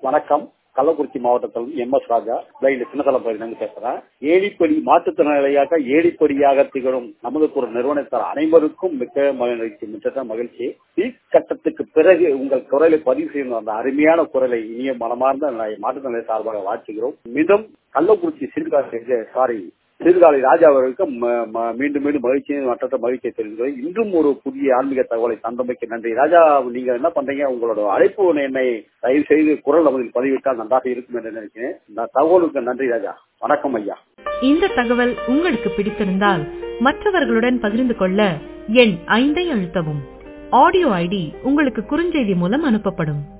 வணக்கம் கள்ளக்குறிச்சி மாவட்டத்தில் M S Raja blind Chinnathalam பகுதியிலிருந்து பேசுறேன் ஏடிப்படி மாற்றுத்திறனாளியாக ஏடிப்படியாக திகழும் நமது ஒரு நிறுவனத்தார் அனைவருக்கும் மிக்க மகிழ்ச்சி மிக்க மகிழ்ச்சி பீக் கட்டத்துக்கு பிறகு உங்கள் குரலை பதிவு செய்யும் அந்த அருமையான குரலை இனிய மனமார்ந்த மாற்றுத்திறனாளி சார்பாக வாழ்த்துகிறோம் மிதம் கள்ளக்குறிச்சி சிறுகாசி சாரி சீர்காழி ராஜா அவர்களுக்கு மீண்டும் மீண்டும் மகிழ்ச்சி மற்ற மகிழ்ச்சியை தெரிவிக்கிறேன் இன்றும் ஒரு புதிய ஆன்மீக தகவலை தந்தமைக்கு நன்றி ராஜா நீங்க என்ன பண்றீங்க உங்களோட அழைப்பு என்னை தயவு செய்து குரல் அமைதியில் பதிவிட்டால் நன்றாக இருக்கும் என்று நினைக்கிறேன் இந்த தகவலுக்கு நன்றி ராஜா வணக்கம் ஐயா இந்த தகவல் உங்களுக்கு பிடித்திருந்தால் மற்றவர்களுடன் பகிர்ந்து கொள்ள எண் ஐந்தை அழுத்தவும் ஆடியோ ஐடி உங்களுக்கு குறுஞ்செய்தி மூலம் அனுப்பப்படும்